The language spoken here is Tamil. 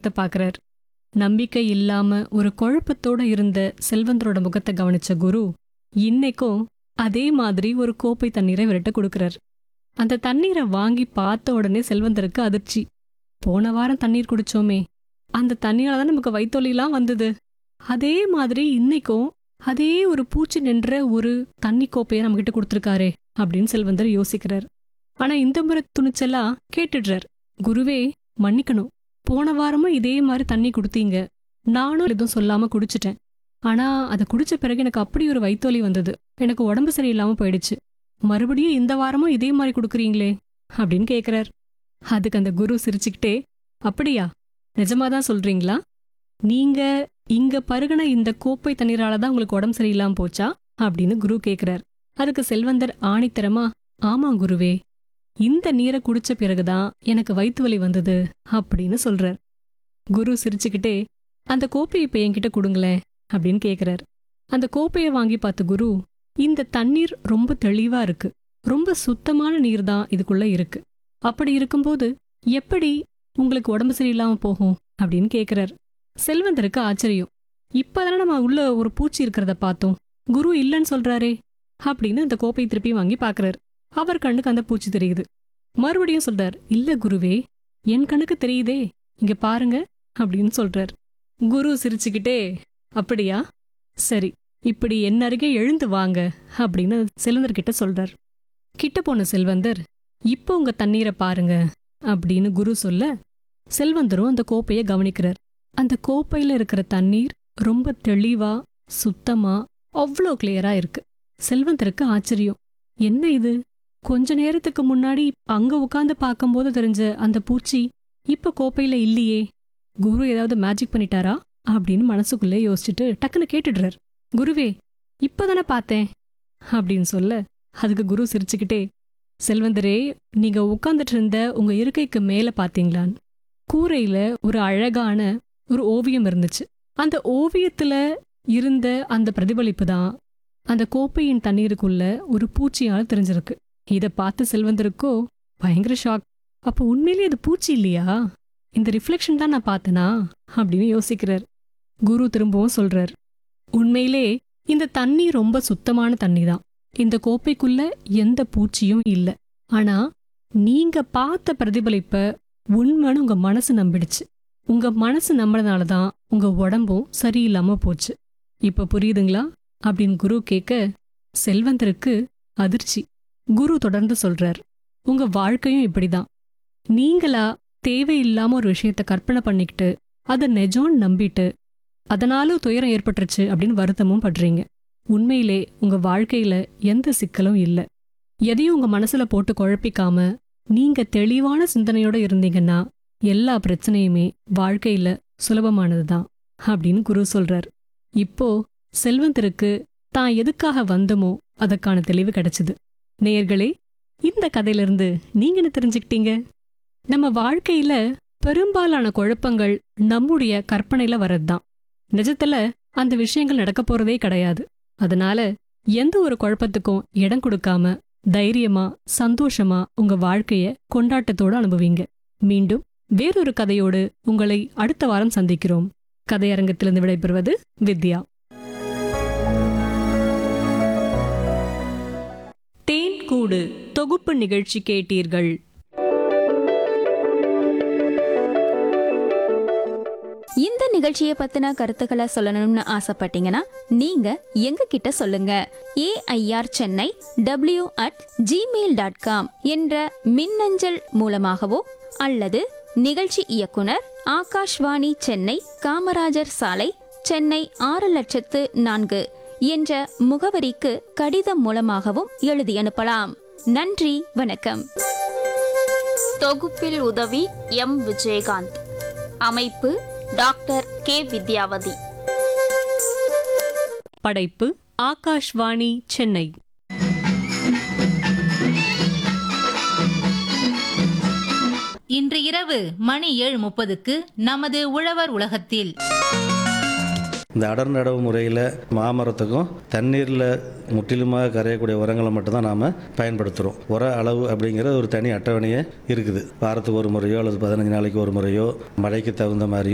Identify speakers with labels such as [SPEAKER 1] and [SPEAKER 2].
[SPEAKER 1] முகத்தை பார்க்கறார் நம்பிக்கை இல்லாம ஒரு குழப்பத்தோட இருந்த செல்வந்தரோட முகத்தை கவனிச்ச குரு இன்னைக்கும் அதே மாதிரி ஒரு கோப்பை தண்ணீரை விரட்ட கொடுக்கறார் அந்த தண்ணீரை வாங்கி பார்த்த உடனே செல்வந்தருக்கு அதிர்ச்சி போன வாரம் தண்ணீர் குடிச்சோமே அந்த தண்ணியால தான் நமக்கு வயித்தொலிலாம் வந்தது அதே மாதிரி இன்னைக்கும் அதே ஒரு பூச்சி நின்ற ஒரு தண்ணி கோப்பையை நம்மகிட்ட கொடுத்துருக்காரே அப்படின்னு செல்வந்தர் யோசிக்கிறார் ஆனா இந்த முறை துணிச்சலா கேட்டுடுறார் குருவே மன்னிக்கணும் போன வாரமும் இதே மாதிரி தண்ணி கொடுத்தீங்க நானும் எதுவும் சொல்லாம குடிச்சிட்டேன் ஆனா அதை குடிச்ச பிறகு எனக்கு அப்படி ஒரு வயித்தொலி வந்தது எனக்கு உடம்பு சரியில்லாம போயிடுச்சு மறுபடியும் இந்த வாரமும் இதே மாதிரி கொடுக்குறீங்களே அப்படின்னு கேக்குறார் அதுக்கு அந்த குரு சிரிச்சுக்கிட்டே அப்படியா நிஜமாதான் சொல்றீங்களா நீங்க இங்க பருகின இந்த கோப்பை தண்ணீரால தான் உங்களுக்கு உடம்பு சரியில்லாம போச்சா அப்படின்னு குரு கேக்குறார் அதுக்கு செல்வந்தர் ஆணித்தரமா ஆமா குருவே இந்த நீரை குடிச்ச பிறகுதான் எனக்கு வயித்து வலி வந்தது அப்படின்னு சொல்றார் குரு சிரிச்சுக்கிட்டே அந்த கோப்பையை இப்ப என்கிட்ட கொடுங்களேன் அப்படின்னு கேக்குறார் அந்த கோப்பையை வாங்கி பார்த்த குரு இந்த தண்ணீர் ரொம்ப தெளிவா இருக்கு ரொம்ப சுத்தமான நீர் தான் இதுக்குள்ள இருக்கு அப்படி இருக்கும்போது எப்படி உங்களுக்கு உடம்பு சரியில்லாம போகும் அப்படின்னு கேக்குறார் செல்வந்தருக்கு ஆச்சரியம் இப்பதானே நம்ம உள்ள ஒரு பூச்சி இருக்கிறத பார்த்தோம் குரு இல்லைன்னு சொல்றாரே அப்படின்னு அந்த கோப்பையை திருப்பி வாங்கி பார்க்கறாரு அவர் கண்ணுக்கு அந்த பூச்சி தெரியுது மறுபடியும் சொல்றார் இல்ல குருவே என் கண்ணுக்கு தெரியுதே இங்க பாருங்க அப்படின்னு சொல்றார் குரு சிரிச்சுக்கிட்டே அப்படியா சரி இப்படி என் அருகே எழுந்து வாங்க அப்படின்னு செல்வந்தர் கிட்ட சொல்றார் கிட்ட போன செல்வந்தர் இப்போ உங்க தண்ணீரை பாருங்க அப்படின்னு குரு சொல்ல செல்வந்தரும் அந்த கோப்பையை கவனிக்கிறார் அந்த கோப்பையில இருக்கிற தண்ணீர் ரொம்ப தெளிவா சுத்தமா அவ்வளோ கிளியரா இருக்கு செல்வந்தருக்கு ஆச்சரியம் என்ன இது கொஞ்ச நேரத்துக்கு முன்னாடி அங்க உட்கார்ந்து பார்க்கும்போது தெரிஞ்ச அந்த பூச்சி இப்ப கோப்பையில இல்லையே குரு ஏதாவது மேஜிக் பண்ணிட்டாரா அப்படின்னு மனசுக்குள்ளே யோசிச்சுட்டு டக்குன்னு கேட்டுடுறார் குருவே இப்பதானே பார்த்தேன் அப்படின்னு சொல்ல அதுக்கு குரு சிரிச்சுக்கிட்டே செல்வந்தரே நீங்க உட்கார்ந்துட்டு இருந்த உங்க இருக்கைக்கு மேல பாத்தீங்களான் கூரையில ஒரு அழகான ஒரு ஓவியம் இருந்துச்சு அந்த ஓவியத்துல இருந்த அந்த பிரதிபலிப்பு தான் அந்த கோப்பையின் தண்ணீருக்குள்ள ஒரு பூச்சியால் தெரிஞ்சிருக்கு இத பார்த்து செல்வந்தருக்கோ பயங்கர ஷாக் அப்போ உண்மையிலேயே அது பூச்சி இல்லையா இந்த ரிஃப்ளெக்ஷன் தான் நான் பார்த்தனா அப்படின்னு யோசிக்கிறார் குரு திரும்பவும் சொல்றார் உண்மையிலே இந்த தண்ணி ரொம்ப சுத்தமான தண்ணி தான் இந்த கோப்பைக்குள்ள எந்த பூச்சியும் இல்ல ஆனா நீங்க பார்த்த பிரதிபலிப்ப உண்மைன்னு உங்க மனசு நம்பிடுச்சு உங்க மனசு நம்பினதால தான் உங்க உடம்பும் சரியில்லாம போச்சு இப்ப புரியுதுங்களா அப்படின்னு குரு கேட்க செல்வந்தருக்கு அதிர்ச்சி குரு தொடர்ந்து சொல்றார் உங்க வாழ்க்கையும் இப்படிதான் நீங்களா தேவையில்லாம ஒரு விஷயத்த கற்பனை பண்ணிக்கிட்டு அதை நெஜம்னு நம்பிட்டு அதனால துயரம் ஏற்பட்டுருச்சு அப்படின்னு வருத்தமும் படுறீங்க உண்மையிலே உங்க வாழ்க்கையில எந்த சிக்கலும் இல்ல எதையும் உங்க மனசுல போட்டு குழப்பிக்காம நீங்க தெளிவான சிந்தனையோட இருந்தீங்கன்னா எல்லா பிரச்சனையுமே வாழ்க்கையில சுலபமானதுதான் அப்படின்னு குரு சொல்றார் இப்போ செல்வந்தருக்கு தான் எதுக்காக வந்தமோ அதற்கான தெளிவு கிடைச்சது நேயர்களே இந்த கதையிலிருந்து நீங்க என்ன தெரிஞ்சுக்கிட்டீங்க நம்ம வாழ்க்கையில பெரும்பாலான குழப்பங்கள் நம்முடைய கற்பனையில வர்றதுதான் நிஜத்துல அந்த விஷயங்கள் நடக்க போறதே கிடையாது அதனால எந்த ஒரு குழப்பத்துக்கும் இடம் கொடுக்காம தைரியமா சந்தோஷமா உங்க வாழ்க்கைய கொண்டாட்டத்தோட அனுபவிங்க மீண்டும் வேறொரு கதையோடு உங்களை அடுத்த வாரம் சந்திக்கிறோம் கதையரங்கத்திலிருந்து விடைபெறுவது வித்யா தேன் கூடு தொகுப்பு நிகழ்ச்சி கேட்டீர்கள்
[SPEAKER 2] இந்த நிகழ்ச்சியை பத்தின கருத்துக்களை சொல்லணும்னு ஆசைப்பட்டீங்கன்னா நீங்க எங்க கிட்ட சொல்லுங்க AIR Chennai W at Gmail dot com என்ற மின்னஞ்சல் மூலமாகவோ அல்லது நிகழ்ச்சி இயக்குனர் ஆகாஷ்வாணி சென்னை காமராஜர் சாலை சென்னை ஆறு லட்சத்து நான்கு என்ற முகவரிக்கு கடிதம் மூலமாகவும் எழுதி அனுப்பலாம் நன்றி வணக்கம்
[SPEAKER 3] தொகுப்பில் உதவி எம் விஜயகாந்த் அமைப்பு டாக்டர் கே வித்யாவதி
[SPEAKER 1] படைப்பு ஆகாஷ்வாணி சென்னை
[SPEAKER 4] இன்று இரவு மணி ஏழு முப்பதுக்கு நமது உழவர் உலகத்தில்
[SPEAKER 5] இந்த அடர் நடவு முறையில் மாமரத்துக்கும் தண்ணீரில் முற்றிலுமாக கரையக்கூடிய உரங்களை மட்டும்தான் நாம் பயன்படுத்துகிறோம் உர அளவு அப்படிங்கிற ஒரு தனி அட்டவணையே இருக்குது வாரத்துக்கு ஒரு முறையோ அல்லது பதினஞ்சு நாளைக்கு ஒரு முறையோ மழைக்கு தகுந்த மாதிரியோ